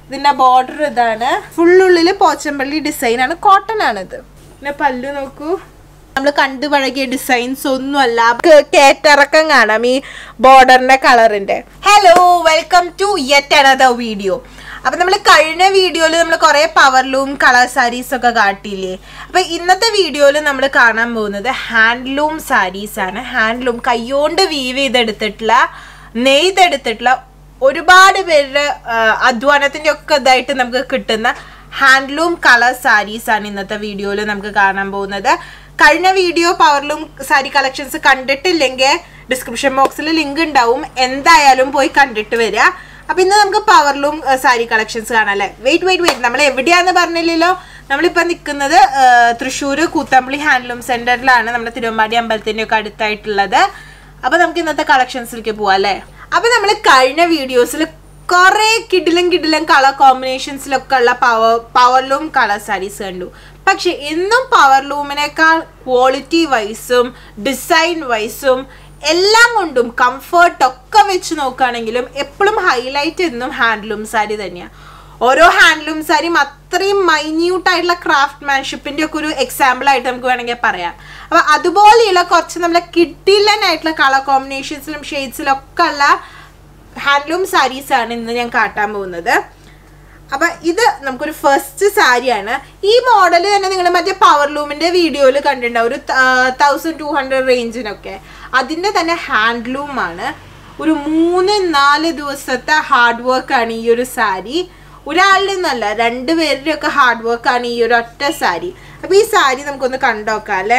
ഇതിന്റെ ബോർഡർ ഇതാണ് ഫുള്ളുള്ളില് പോച്ചമ്പള്ളി ഡിസൈൻ ആണ് കോട്ടൺ ആണിത് പിന്നെ പല്ലു നോക്കൂ നമ്മൾ കണ്ടു പഴകിയ ഡിസൈൻസ് ഒന്നുമല്ല ക- കേറ്റിറക്കം കാണാം ഈ ബോർഡറിന്റെ കളറിന്റെ hello welcome to yet another video അപ്പൊ നമ്മൾ കഴിഞ്ഞ വീഡിയോയിൽ നമ്മൾ കുറെ പവർലൂം കളർ സാരീസ് ഒക്കെ കാട്ടിയില്ലേ അപ്പൊ ഇന്നത്തെ വീഡിയോയിൽ നമ്മൾ കാണാൻ പോകുന്നത് ഹാൻഡ്ലൂം സാരീസ് ആണ് ഹാൻഡ്ലൂം കൈകൊണ്ട് വീവ് ചെയ്തെടുത്തിട്ടുള്ള നെയ്തെടുത്തിട്ടുള്ള ഒരുപാട് പേരുടെ ആ, അധ്വാനത്തിന്റെ ഒക്കെ ഇതായിട്ട് നമുക്ക് കിട്ടുന്ന ഹാൻഡ്ലൂം കളർ സാരീസ് ആണ് ഇന്നത്തെ വീഡിയോയിൽ നമുക്ക് കാണാൻ പോകുന്നത് കഴിഞ്ഞ വീഡിയോ പവർലൂം സാരി കളക്ഷൻസ് കണ്ടിട്ടില്ലെങ്കിൽ ഡിസ്ക്രിപ്ഷൻ ബോക്സിൽ ലിങ്ക് ഉണ്ടാവും എന്തായാലും പോയി കണ്ടിട്ട് വരിക അപ്പൊ ഇന്ന് നമുക്ക് പവർലൂം സാരി കളക്ഷൻസ് കാണാം അല്ലേ വെയിറ്റ് വെയിറ്റ് വെയിറ്റ് നമ്മൾ എവിടെയാന്ന് പറഞ്ഞില്ലല്ലോ നമ്മളിപ്പോ നിൽക്കുന്നത് തൃശ്ശൂർ കൂത്തമ്പള്ളി ഹാൻഡ്ലൂം സെന്ററിലാണ് നമ്മുടെ തിരുവമ്പാടി അമ്പലത്തിന്റെ ഒക്കെ അടുത്തായിട്ടുള്ളത് അപ്പൊ നമുക്ക് ഇന്നത്തെ കളക്ഷൻസിലേക്ക് പോവാം അല്ലേ അപ്പൊ നമ്മൾ കഴിഞ്ഞ വീഡിയോസിൽ കുറെ കിടിലം കിടിലം കളർ കോമ്പിനേഷൻസിലൊക്കെ ഉള്ള പവർ പവർലൂം കളർ സാരീസ് കണ്ടു പക്ഷെ ഇന്നും പവർലൂമിനേക്കാൾ ക്വാളിറ്റി വൈസും ഡിസൈൻ വൈസും എല്ലാം കൊണ്ടും കംഫർട്ട് ഒക്കെ വെച്ച് നോക്കുകയാണെങ്കിലും എപ്പോഴും ഹൈലൈറ്റ് എന്നും ഹാൻഡ്ലൂം സാരി തന്നെയാണ് ഓരോ ഹാൻഡ്ലൂം സാരിയും അത്രയും മൈന്യൂട്ട് ആയിട്ടുള്ള ക്രാഫ്റ്റ് മാൻഷിപ്പിന്റെ ഒക്കെ ഒരു എക്സാമ്പിൾ ആയിട്ട് നമുക്ക് വേണമെങ്കിൽ പറയാം അപ്പൊ അതുപോലെയുള്ള കുറച്ച് നമ്മളെ കിഡിലൻ ആയിട്ടുള്ള കളർ കോമ്പിനേഷൻസിലും ഷെയ്ഡ്സിലും ഒക്കെ ഉള്ള ഹാൻഡ്ലൂം സാരീസ് ആണ് ഇന്ന് ഞാൻ കാട്ടാൻ പോകുന്നത് അപ്പൊ ഇത് നമുക്കൊരു ഫസ്റ്റ് സാരിയാണ് ഈ മോഡൽ തന്നെ നിങ്ങൾ മറ്റേ പവർലൂമിന്റെ വീഡിയോയിൽ കണ്ടിട്ടുണ്ടാവും ഒരു തൗസൻഡ് ടു ഹൺഡ്രഡ് റേഞ്ചിനൊക്കെ അതിന്റെ തന്നെ ഹാൻഡ്ലൂം ആണ് ഒരു മൂന്ന് നാല് ദിവസത്തെ ഹാർഡ് വർക്ക് ആണ് ഈ ഒരു സാരി ഒരാളുടെ ഒന്നല്ല രണ്ടുപേരുടെ ഒക്കെ ഹാർഡ് വർക്ക് ആണ് ഈ ഒരു ഒറ്റ സാരി അപ്പൊ ഈ സാരി നമുക്കൊന്ന് കണ്ടോക്കാം അല്ലേ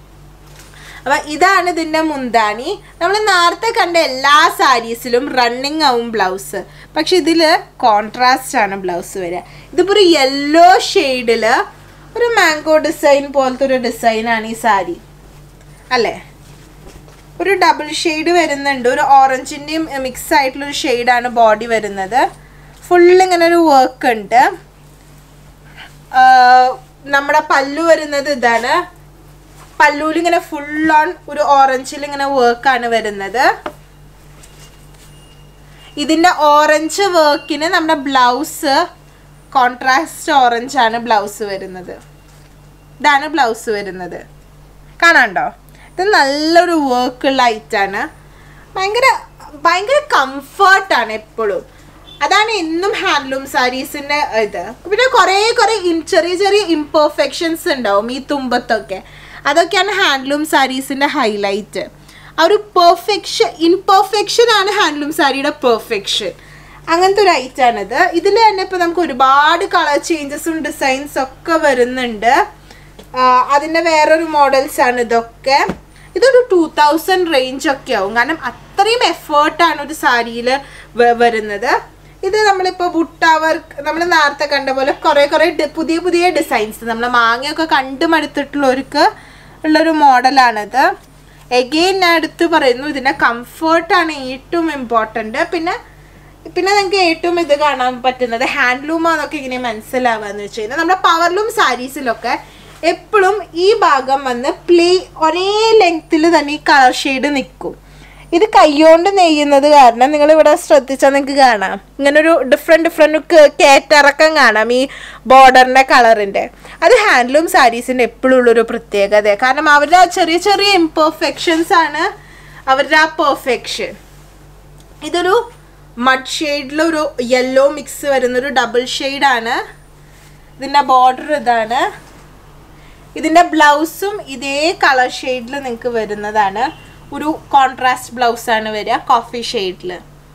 അപ്പൊ ഇതാണ് ഇതിന്റെ മുന്താണി നമ്മൾ നേരത്തെ കണ്ട എല്ലാ സാരീസിലും റണ്ണിങ് ആവും ബ്ലൗസ് പക്ഷെ ഇതില് കോൺട്രാസ്റ്റ് ആണ് ബ്ലൗസ് വരിക ഇതിപ്പോ ഒരു യെല്ലോ ഷെയ്ഡില് ഒരു മാംഗോ ഡിസൈൻ പോലത്തെ ഒരു ഡിസൈൻ ആണ് ഈ സാരി അല്ലേ ഒരു ഡബിൾ ഷെയ്ഡ് വരുന്നുണ്ട് ഒരു ഓറഞ്ചിന്റെയും മിക്സ് ആയിട്ടുള്ള ഒരു ഷെയ്ഡാണ് ബോഡി വരുന്നത് ഫുൾ ഇങ്ങനെ ഒരു വർക്ക് ഉണ്ട് ആഹ് നമ്മുടെ പല്ലു വരുന്നത് ഇതാണ് പല്ലൂല് ഇങ്ങനെ ഫുൾ ഓൺ ഒരു ഓറഞ്ചിൽ ഇങ്ങനെ വർക്കാണ് വരുന്നത് ഇതിന്റെ ഓറഞ്ച് വർക്കിന് നമ്മുടെ ബ്ലൗസ് കോൺട്രാസ്റ്റ് ഓറഞ്ച് ആണ് ബ്ലൗസ് വരുന്നത് ഇതാണ് ബ്ലൗസ് വരുന്നത് കാണാണ്ടോ ഇത് നല്ലൊരു വർക്കുള്ള ഐറ്റാണ് ഭയങ്കര ഭയങ്കര കംഫർട്ടാണ് എപ്പോഴും അതാണ് എന്നും ഹാൻഡ്ലൂം സാരീസിന്റെ ഇത് പിന്നെ കുറേ കുറേ ഇൻ- ചെറിയ ചെറിയ ഇംപെർഫെക്ഷൻസ് ഉണ്ടാവും ഈ തുമ്പത്തൊക്കെ അതൊക്കെയാണ് ഹാൻഡ്ലൂം സാരീസിന്റെ ഹൈലൈറ്റ് ആ ഒരു പെർഫെക്ഷൻ ഇൻപെർഫെക്ഷൻ ആണ് ഹാൻഡ്ലൂം സാരിയുടെ പെർഫെക്ഷൻ അങ്ങനത്തെ ഒരു ഐറ്റാണിത് ഇതിൽ തന്നെ ഇപ്പൊ നമുക്ക് ഒരുപാട് കളർ ചേഞ്ചസും ഡിസൈൻസ് ഒക്കെ വരുന്നുണ്ട് ആ, അതിന്റെ വേറൊരു മോഡൽസ് ആണ് ഇതൊക്കെ ഇതൊരു ടൂ തൗസൻഡ് റേഞ്ച് ഒക്കെ ആവും കാരണം അത്രയും എഫേർട്ടാണ് ഒരു സാരിയിൽ വരുന്നത് ഇത് നമ്മളിപ്പോൾ ബുട്ട വർക്ക് നമ്മൾ നേരത്തെ കണ്ട പോലെ കുറേ കുറേ ഡി- പുതിയ പുതിയ ഡിസൈൻസ് നമ്മൾ മാങ്ങയൊക്കെ കണ്ടു മടുത്തിട്ടുള്ളവർക്ക് ഉള്ളൊരു മോഡലാണിത് എഗെയിൻ ഞാൻ എടുത്തു പറയുന്നു ഇതിൻ്റെ കംഫേർട്ടാണ് ഏറ്റവും ഇമ്പോർട്ടൻ്റ് പിന്നെ പിന്നെ നിങ്ങൾക്ക് ഏറ്റവും ഇത് കാണാൻ പറ്റുന്നത് ഹാൻഡ്ലൂമാന്നൊക്കെ ഇങ്ങനെ മനസ്സിലാവാന്ന് വെച്ച് കഴിഞ്ഞാൽ നമ്മുടെ പവർലൂം സാരീസിലൊക്കെ എപ്പോഴും ഈ ഭാഗം വന്ന് പ്ലേ ഒരേ ലെങ്ത്തിൽ തന്നെ ഈ കളർ ഷെയ്ഡ് നിൽക്കും ഇത് കൈകൊണ്ട് നെയ്യുന്നത് കാരണം നിങ്ങൾ ഇവിടെ ശ്രദ്ധിച്ചാൽ നിങ്ങൾക്ക് കാണാം ഇങ്ങനെ ഒരു ഡിഫറെൻറ്റ് ഡിഫറെൻറ്റ് കേറ്റിറക്കം കാണാം ഈ ബോർഡറിൻ്റെ കളറിൻ്റെ അത് ഹാൻഡ്ലൂം സാരീസിൻ്റെ എപ്പോഴും ഉള്ളൊരു പ്രത്യേകത കാരണം അവരുടെ ആ ചെറിയ ചെറിയ ഇംപെർഫെക്ഷൻസ് ആണ് അവരുടെ ആ പെർഫെക്ഷൻ ഇതൊരു മഡ് ഷെയ്ഡിൽ ഒരു യെല്ലോ മിക്സ് വരുന്ന ഒരു ഡബിൾ ഷെയ്ഡാണ് ഇതിൻ്റെ ബോർഡർ ഇതാണ് ഇതിൻ്റെ ബ്ലൗസും ഇതേ കളർ ഷെയ്ഡിൽ നിങ്ങൾക്ക് വരുന്നതാണ് ഒരു കോൺട്രാസ്റ്റ് ബ്ലൗസാണ് വരിക കോഫി ഷെയ്ഡിൽ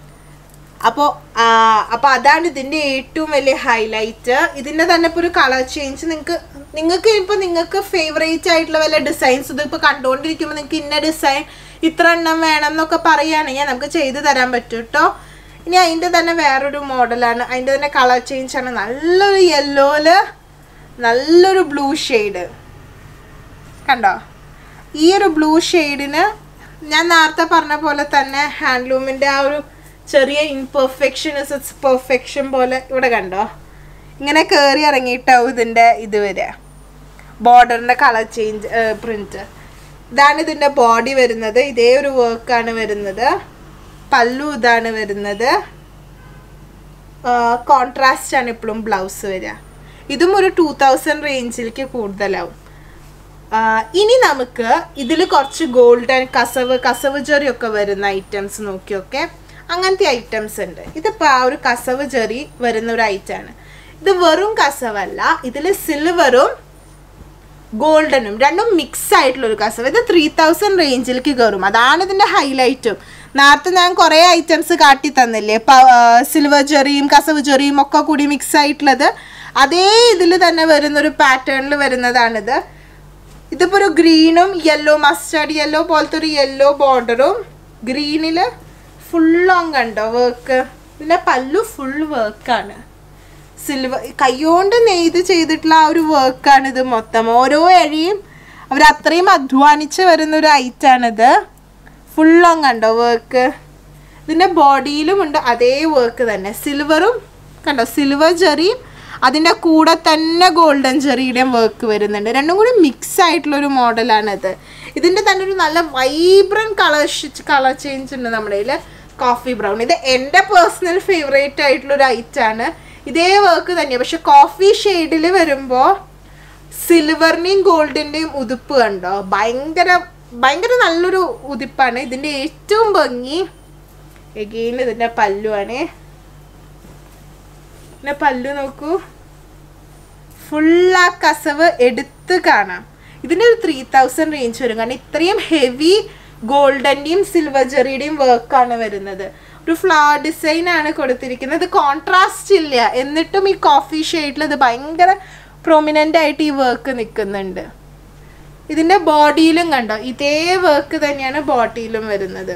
അപ്പോൾ അപ്പോൾ അതാണ് ഇതിൻ്റെ ഏറ്റവും വലിയ ഹൈലൈറ്റ് ഇതിൻ്റെ തന്നെ ഇപ്പോൾ ഒരു കളർ ചേഞ്ച് നിങ്ങൾക്ക് നിങ്ങൾക്ക് ഇപ്പോൾ നിങ്ങൾക്ക് ഫേവറേറ്റ് ആയിട്ടുള്ള വല്ല ഡിസൈൻസ് ഇതിപ്പോൾ കണ്ടുകൊണ്ടിരിക്കുമ്പോൾ നിങ്ങൾക്ക് ഇന്ന ഡിസൈൻ ഇത്ര എണ്ണം വേണം എന്നൊക്കെ പറയുകയാണെങ്കിൽ നമുക്ക് ചെയ്തു തരാൻ പറ്റും കേട്ടോ ഇനി അതിൻ്റെ തന്നെ വേറൊരു മോഡലാണ് അതിൻ്റെ തന്നെ കളർ ചേഞ്ച് ആണ് നല്ലൊരു യെല്ലോയില് നല്ലൊരു ബ്ലൂ ഷെയ്ഡ് കണ്ടോ ഈ ഒരു ബ്ലൂ ഷെയ്ഡിന് ഞാൻ നേരത്തെ പറഞ്ഞ പോലെ തന്നെ ഹാൻഡ്ലൂമിൻ്റെ ആ ഒരു ചെറിയ ഇൻപെർഫെക്ഷൻ ഇസ് ഇറ്റ്സ് പെർഫെക്ഷൻ പോലെ ഇവിടെ കണ്ടോ ഇങ്ങനെ കയറി ഇറങ്ങിയിട്ടാവും ഇതിൻ്റെ ഇത് വരിക ബോർഡറിൻ്റെ കളർ ചേഞ്ച് പ്രിൻറ്റ് ഇതാണ് ഇതിൻ്റെ ബോഡി വരുന്നത് ഇതേ ഒരു വർക്കാണ് വരുന്നത് പല്ലു ഇതാണ് വരുന്നത് കോൺട്രാസ്റ്റ് ആണ് എപ്പോഴും ബ്ലൗസ് വരിക ഇതും ഒരു ടൂ തൗസൻഡ് റേഞ്ചിലേക്ക് കൂടുതലാവും ആ, ഇനി നമുക്ക് ഇതിൽ കുറച്ച് ഗോൾഡൻ കസവ് കസവ് ജെറി ഒക്കെ വരുന്ന ഐറ്റംസ് നോക്കിയൊക്കെ അങ്ങനത്തെ ഐറ്റംസ് ഉണ്ട് ഇതിപ്പോൾ ആ ഒരു കസവ് ജെറി വരുന്ന ഒരു ഐറ്റമാണ് ഇത് വെറും കസവല്ല ഇതിൽ സിൽവറും ഗോൾഡനും രണ്ടും മിക്സ് ആയിട്ടുള്ള ഒരു കസവ് ഇത് ത്രീ തൗസൻഡ് റേഞ്ചിലേക്ക് കയറും അതാണ് ഇതിൻ്റെ ഹൈലൈറ്റും നേരത്തെ ഞാൻ കുറേ ഐറ്റംസ് കാട്ടി തന്നില്ലേ സിൽവർ ജെറിയും കസവ് ജെറിയും ഒക്കെ കൂടി മിക്സ് ആയിട്ടുള്ളത് അതേ ഇതിൽ തന്നെ വരുന്ന ഒരു പാറ്റേണിൽ വരുന്നതാണിത് ഇതിപ്പോൾ ഒരു ഗ്രീനും യെല്ലോ മസ്റ്റാർഡ് യെല്ലോ പോലത്തെ ഒരു യെല്ലോ ബോർഡറും ഗ്രീനിൽ ഫുൾ ഓൺ കണ്ടോ വർക്ക് പിന്നെ പല്ലു ഫുൾ വർക്കാണ് സിൽവർ കൈകൊണ്ട് നെയ്ത് ചെയ്തിട്ടുള്ള ആ ഒരു വർക്കാണ് ഇത് മൊത്തം ഓരോ അഴിയും അവർ അത്രയും അധ്വാനിച്ച് വരുന്ന ഒരു ഐറ്റാണിത് ഫുൾ ഓൺ കണ്ടോ വർക്ക് ഇതിൻ്റെ ബോഡിയിലും ഉണ്ട് അതേ വർക്ക് തന്നെ സിൽവറും കണ്ടോ സിൽവർ ജെറിയും അതിൻ്റെ കൂടെ തന്നെ ഗോൾഡൻ ജെറിയുടെയും വർക്ക് വരുന്നുണ്ട് രണ്ടും കൂടി മിക്സ് ആയിട്ടുള്ളൊരു മോഡലാണിത് ഇതിൻ്റെ തന്നെ ഒരു നല്ല വൈബ്രൻറ്റ് കളർ കളർ ചേഞ്ച് ഉണ്ട് നമ്മുടെ കയ്യിൽ കോഫി ബ്രൗൺ ഇത് എൻ്റെ പേഴ്സണൽ ഫേവറേറ്റ് ആയിട്ടുള്ളൊരു ഐറ്റാണ് ഇതേ വർക്ക് തന്നെയാണ് പക്ഷെ കോഫി ഷെയ്ഡിൽ വരുമ്പോൾ സിൽവറിൻ്റെയും ഗോൾഡിൻ്റെയും ഉതുപ്പ് കണ്ടോ ഭയങ്കര ഭയങ്കര നല്ലൊരു ഉതിപ്പാണ് ഇതിൻ്റെ ഏറ്റവും ഭംഗി എഗെയിൻ ഇതിൻ്റെ പല്ലുവാണ് പിന്നെ പല്ലു നോക്കൂ ഫുൾ ആ കസവ് എടുത്ത് കാണാം ഇതിൻ്റെ ഒരു ത്രീ തൗസൻഡ് റേഞ്ച് വരും കാരണം ഇത്രയും ഹെവി ഗോൾഡൻ്റെയും സിൽവർ ജെറിയുടെയും വർക്കാണ് വരുന്നത് ഒരു ഫ്ലവർ ഡിസൈൻ ആണ് കൊടുത്തിരിക്കുന്നത് ഇത് കോൺട്രാസ്റ്റ് ഇല്ല എന്നിട്ടും ഈ കോഫി ഷെയ്ഡിൽ ഇത് ഭയങ്കര പ്രൊമിനൻ്റ് ആയിട്ട് ഈ വർക്ക് നിൽക്കുന്നുണ്ട് ഇതിൻ്റെ ബോഡിയിലും കണ്ടോ ഇതേ വർക്ക് തന്നെയാണ് ബോഡിയിലും വരുന്നത്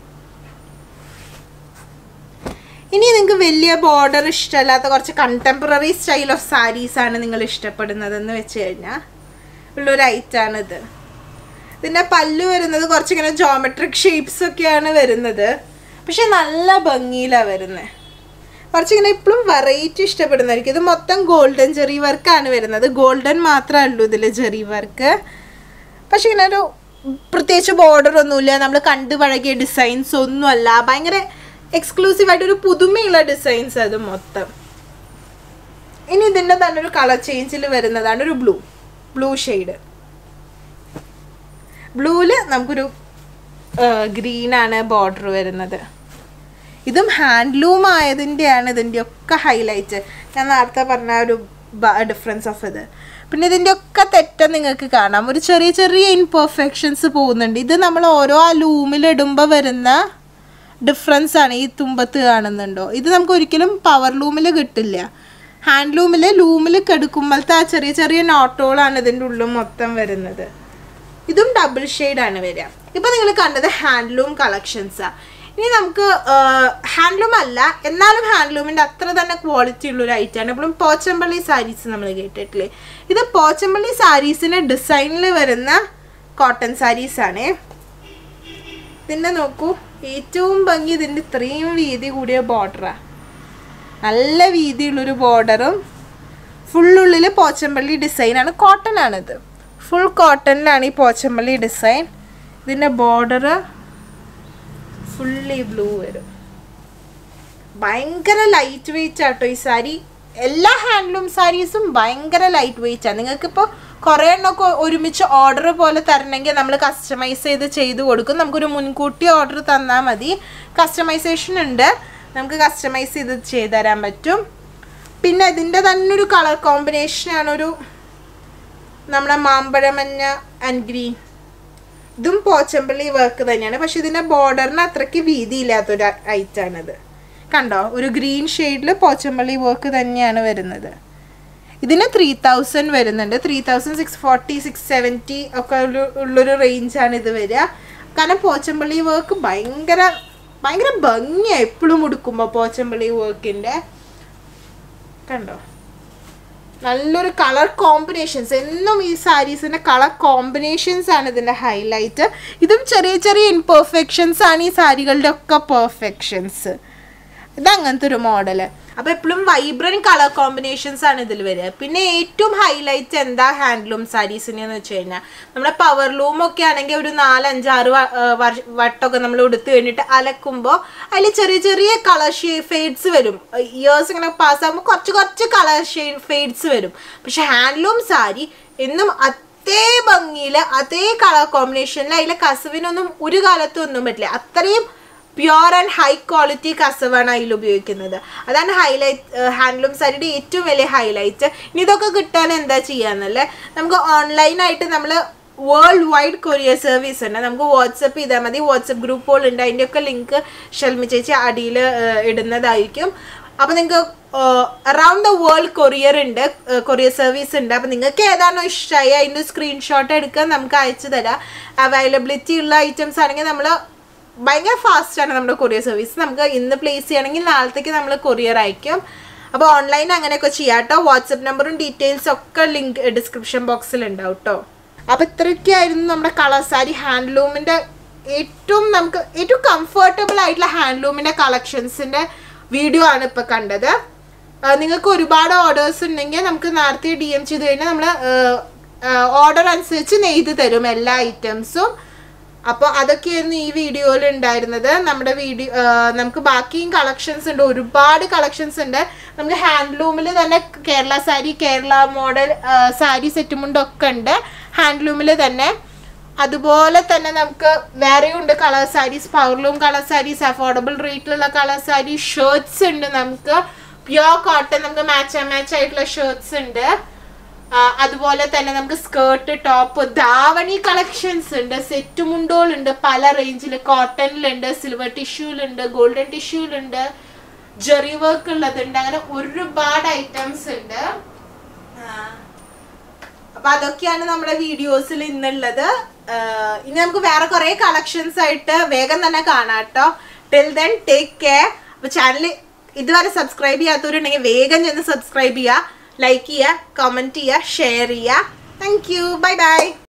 ഇനി നിങ്ങൾക്ക് വലിയ ബോർഡർ ഇഷ്ടമല്ലാത്ത കുറച്ച് കണ്ടംപററി സ്റ്റൈൽ ഓഫ് സാരീസ് ആണ് നിങ്ങൾ ഇഷ്ടപ്പെടുന്നതെന്ന് വെച്ച് കഴിഞ്ഞാൽ ഉള്ളൊരു ഐറ്റാണിത് ഇതിൻ്റെ പല്ലു വരുന്നത് കുറച്ചിങ്ങനെ ജോമെട്രിക് ഷേപ്സ് ഒക്കെയാണ് വരുന്നത് പക്ഷെ നല്ല ഭംഗിയിലാണ് വരുന്നത് കുറച്ചിങ്ങനെ ഇപ്പോഴും വെറൈറ്റി ഇഷ്ടപ്പെടുന്നതായിരിക്കും ഇത് മൊത്തം ഗോൾഡൻ ജെറി വർക്കാണ് വരുന്നത് ഗോൾഡൻ മാത്രമേ ഉള്ളൂ ഇതിൽ ജെറി വർക്ക് പക്ഷെ ഇങ്ങനെ ഒരു പ്രത്യേകിച്ച് ബോർഡർ ഒന്നുമില്ല നമ്മൾ കണ്ടു പഴകിയ ഡിസൈൻസ് ഒന്നുമല്ല ഭയങ്കര എക്സ്ക്ലൂസീവ് ആയിട്ട് ഒരു പുതുമയുള്ള ഡിസൈൻസ് അത് മൊത്തം ഇനി ഇതിൻ്റെ തന്നെ ഒരു കളർ ചേഞ്ചിൽ വരുന്നതാണ് ഒരു ബ്ലൂ ബ്ലൂ ഷെയ്ഡ് ബ്ലൂവിൽ നമുക്കൊരു ഗ്രീനാണ് ബോർഡർ വരുന്നത് ഇതും ഹാൻഡ്ലൂം ആയതിൻ്റെയാണ് ഇതിൻ്റെ ഒക്കെ ഹൈലൈറ്റ് ഞാൻ നേരത്തെ പറഞ്ഞ ആ ഒരു ഡിഫറൻസ് ഓഫ് ഇത് പിന്നെ ഇതിൻ്റെ ഒക്കെ തെറ്റം നിങ്ങൾക്ക് കാണാം ഒരു ചെറിയ ചെറിയ ഇൻപെർഫെക്ഷൻസ് പോകുന്നുണ്ട് ഇത് നമ്മൾ ഓരോ ആ ലൂമിലിടുമ്പോൾ വരുന്ന ഡിഫറൻസ് ആണ് ഈ തുമ്പത്ത് കാണുന്നുണ്ടോ ഇത് നമുക്ക് ഒരിക്കലും പവർ ലൂമിൽ കിട്ടില്ല ഹാൻഡ് ലൂമിൽ ലൂമിൽ കെടുക്കുമ്പോഴത്തെ ആ ചെറിയ ചെറിയ നോട്ടുകളാണ് ഇതിൻ്റെ ഉള്ളിൽ മൊത്തം വരുന്നത് ഇതും ഡബിൾ ആണ് വരിക ഇപ്പം നിങ്ങൾ കണ്ടത് ഹാൻഡ്ലൂം കളക്ഷൻസാണ് ഇനി നമുക്ക് ഹാൻഡ്ലൂം അല്ല എന്നാലും ഹാൻഡ്ലൂമിൻ്റെ അത്ര തന്നെ ക്വാളിറ്റി ഉള്ളൊരു ഐറ്റമാണ് ഇപ്പോഴും പോച്ചമ്പള്ളി സാരീസ് നമ്മൾ കേട്ടിട്ടില്ലേ ഇത് പോച്ചമ്പള്ളി സാരീസിൻ്റെ ഡിസൈനിൽ വരുന്ന കോട്ടൺ സാരീസാണേ ഇതിൻ്റെ നോക്കൂ ഏറ്റവും ഭംഗി ഇതിൻ്റെ ഇത്രയും വീതി കൂടിയ ബോർഡറാണ് നല്ല വീതിയുള്ളൊരു ബോർഡറും ഫുള്ളുള്ളിൽ പോച്ചമ്പള്ളി ഡിസൈനാണ് കോട്ടൺ ആണിത് ഫുൾ കോട്ടണിലാണ് ഈ പോച്ചമ്പള്ളി ഡിസൈൻ ഇതിൻ്റെ ബോർഡർ ഫുള്ളി ബ്ലൂ വരും ഭയങ്കര ലൈറ്റ് വെയിറ്റ് ആട്ടോ ഈ സാരി എല്ലാ ഹാൻഡ്ലൂം സാരീസും ഭയങ്കര ലൈറ്റ് വെയിറ്റ് ആണ് നിങ്ങൾക്കിപ്പോൾ കുറേ എണ്ണമൊക്കെ ഒരുമിച്ച് ഓർഡർ പോലെ തരണമെങ്കിൽ നമ്മൾ കസ്റ്റമൈസ് ചെയ്ത് ചെയ്ത് കൊടുക്കും നമുക്കൊരു മുൻകൂട്ടി ഓർഡർ തന്നാൽ മതി കസ്റ്റമൈസേഷൻ ഉണ്ട് നമുക്ക് കസ്റ്റമൈസ് ചെയ്ത് ചെയ്ത് തരാൻ പറ്റും പിന്നെ ഇതിൻ്റെ തന്നെ ഒരു കളർ കോമ്പിനേഷനാണ് ഒരു നമ്മുടെ മാമ്പഴമഞ്ഞ ആൻഡ് ഗ്രീൻ ഇതും പോച്ചമ്പള്ളി വർക്ക് തന്നെയാണ് പക്ഷെ ഇതിൻ്റെ ബോർഡറിന് അത്രയ്ക്ക് വീതിയില്ലാത്തൊരു ഐറ്റാണിത് കണ്ടോ ഒരു ഗ്രീൻ ഷെയ്ഡിൽ പോച്ചമ്പള്ളി വർക്ക് തന്നെയാണ് വരുന്നത് ഇതിന് ത്രീ തൗസൻഡ് വരുന്നുണ്ട് three thousand six forty six seventy ഒക്കെ ഉള്ള- ഉള്ളൊരു റേഞ്ചാണ് ഇത് വരിക കാരണം പോച്ചമ്പള്ളി വർക്ക് ഭയങ്കര ഭയങ്കര ഭംഗിയാണ് എപ്പോഴും ഉടുക്കുമ്പോൾ പോച്ചമ്പള്ളി വർക്കിൻ്റെ കണ്ടോ നല്ലൊരു കളർ കോമ്പിനേഷൻസ് എന്നും ഈ സാരീസിൻ്റെ കളർ കോമ്പിനേഷൻസ് ആണ് ഇതിൻ്റെ ഹൈലൈറ്റ് ഇതും ചെറിയ ചെറിയ ഇൻപെർഫെക്ഷൻസ് ആണ് ഈ സാരികളുടെ ഒക്കെ പെർഫെക്ഷൻസ് ഇത് അങ്ങനത്തെ ഒരു മോഡൽ അപ്പോൾ എപ്പോഴും വൈബ്രൻറ്റ് കളർ കോമ്പിനേഷൻസ് ആണ് ഇതിൽ വരിക പിന്നെ ഏറ്റവും ഹൈലൈറ്റ് എന്താ ഹാൻഡ്ലൂം സാരീസിന് എന്ന് വെച്ച് കഴിഞ്ഞാൽ നമ്മുടെ പവർ ലൂം ഒക്കെ ആണെങ്കിൽ ഒരു നാലഞ്ചാറ് വ- ആ, വർഷ- വട്ടമൊക്കെ നമ്മൾ ഉടുത്ത് കഴിഞ്ഞിട്ട് അലക്കുമ്പോൾ അതിൽ ചെറിയ ചെറിയ കളർ ഫെയ്ഡ്സ് വരും ഇയേഴ്സ് ഇങ്ങനെ പാസ്സാകുമ്പോൾ കുറച്ച് കുറച്ച് കളർ ഫെയ്ഡ്സ് വരും പക്ഷെ ഹാൻഡ്ലൂം സാരി എന്നും അതേ ഭംഗിയിൽ അതേ കളർ കോമ്പിനേഷനിൽ അതിലെ കസവിനൊന്നും ഒരു കാലത്തും ഒന്നും പറ്റില്ല അത്രയും പ്യുവർ ആൻഡ് ഹൈ ക്വാളിറ്റി കസവാണ് അതിൽ ഉപയോഗിക്കുന്നത് അതാണ് ഹൈലൈറ്റ് ഹാൻഡ്ലൂം സാരിയുടെ ഏറ്റവും വലിയ ഹൈലൈറ്റ് ഇനി ഇതൊക്കെ കിട്ടാൻ എന്താ ചെയ്യാന്നല്ലേ നമുക്ക് ഓൺലൈനായിട്ട് നമ്മൾ വേൾഡ് വൈഡ് കൊറിയർ സർവീസ് ഉണ്ട് നമുക്ക് വാട്സപ്പ് ചെയ്താൽ മതി വാട്സപ്പ് ഗ്രൂപ്പുകൾ ഉണ്ട് അതിൻ്റെയൊക്കെ ലിങ്ക് ഷൽമി ചേച്ചി അടിയിൽ ഇടുന്നതായിരിക്കും അപ്പോൾ നിങ്ങൾക്ക് അറൗണ്ട് ദ വേൾഡ് കൊറിയർ ഉണ്ട് കൊറിയർ സർവീസ് ഉണ്ട് അപ്പോൾ നിങ്ങൾക്ക് ഏതാണോ ഇഷ്ടമായി അതിൻ്റെ സ്ക്രീൻഷോട്ട് എടുക്കാൻ നമുക്ക് അയച്ചു തരാം അവൈലബിലിറ്റി ഉള്ള ഐറ്റംസ് ആണെങ്കിൽ നമ്മൾ ഭയങ്കര ഫാസ്റ്റാണ് നമ്മുടെ കൊറിയർ സർവീസ് നമുക്ക് ഇന്ന് പ്ലേസ് ചെയ്യണമെങ്കിൽ നാളത്തേക്ക് നമ്മൾ കൊറിയർ അയക്കും അപ്പോൾ ഓൺലൈൻ അങ്ങനെയൊക്കെ ചെയ്യാം കേട്ടോ വാട്സപ്പ് നമ്പറും ഡീറ്റെയിൽസും ഒക്കെ ലിങ്ക് ഡിസ്ക്രിപ്ഷൻ ബോക്സിൽ ഉണ്ടാവും കേട്ടോ അപ്പോൾ ഇത്രയൊക്കെയായിരുന്നു നമ്മുടെ കളർ സാരി ഹാൻഡ്ലൂമിൻ്റെ ഏറ്റവും നമുക്ക് ഏറ്റവും കംഫർട്ടബിൾ ആയിട്ടുള്ള ഹാൻഡ്ലൂമിൻ്റെ കളക്ഷൻസിൻ്റെ വീഡിയോ ആണ് ഇപ്പോൾ കണ്ടത് ആ, നിങ്ങൾക്ക് ഒരുപാട് ഓർഡേഴ്സ് ഉണ്ടെങ്കിൽ നമുക്ക് നേരത്തെ ഡി എം ചെയ്ത് കഴിഞ്ഞാൽ നമ്മൾ ഓർഡർ അനുസരിച്ച് നെയ്ത് തരും എല്ലാ ഐറ്റംസും അപ്പോൾ അതൊക്കെയായിരുന്നു ഈ വീഡിയോയിൽ ഉണ്ടായിരുന്നത് നമ്മുടെ വീഡിയോ നമുക്ക് ബാക്കിയും കളക്ഷൻസ് ഉണ്ട് ഒരുപാട് കളക്ഷൻസ് ഉണ്ട് നമുക്ക് ഹാൻഡ്ലൂമിൽ തന്നെ കേരള സാരി കേരള മോഡൽ സാരി സെറ്റുമുണ്ടൊക്കെ ഉണ്ട് ഹാൻഡ്ലൂമിൽ തന്നെ അതുപോലെ തന്നെ നമുക്ക് വേറെയും ഉണ്ട് colour saris powerloom colour saris affordable റേറ്റിലുള്ള കളർ സാരി ഷർട്ട്സ് ഉണ്ട് നമുക്ക് പ്യുവർ കോട്ടൺ നമുക്ക് മാച്ച് ആൻഡ് മാച്ച് ആയിട്ടുള്ള ഷർട്ട്സ് ഉണ്ട് ആ, അതുപോലെ തന്നെ നമുക്ക് സ്കേർട്ട് ടോപ്പ് ധാവണി കളക്ഷൻസ് ഉണ്ട് സെറ്റ് മുണ്ടോളുണ്ട് പല റേഞ്ചിൽ കോട്ടണിലുണ്ട് സിൽവർ ടിഷ്യൂലുണ്ട് ഗോൾഡൻ ടിഷ്യൂലുണ്ട് ജെറി വർക്ക് ഉള്ളതുണ്ട് അങ്ങനെ ഒരുപാട് ഐറ്റംസ് ഉണ്ട് ആ, അപ്പൊ അതൊക്കെയാണ് നമ്മുടെ വീഡിയോസിൽ ഇന്നുള്ളത് ആഹ് ഇനി നമുക്ക് വേറെ കുറെ കളക്ഷൻസ് ആയിട്ട് വേഗം തന്നെ കാണാം കേട്ടോ ടിൽ ദെൻ ടേക്ക് കെയർ അപ്പൊ ചാനൽ ഇതുവരെ സബ്സ്ക്രൈബ് ചെയ്യാത്തവരുണ്ടെങ്കിൽ വേഗം ചെന്ന് സബ്സ്ക്രൈബ് ചെയ്യുക ലൈക്ക് ചെയ്യുക കമന്റ് ചെയ്യുക ഷെയർ ചെയ്യുക താങ്ക് യു ബൈ ബൈ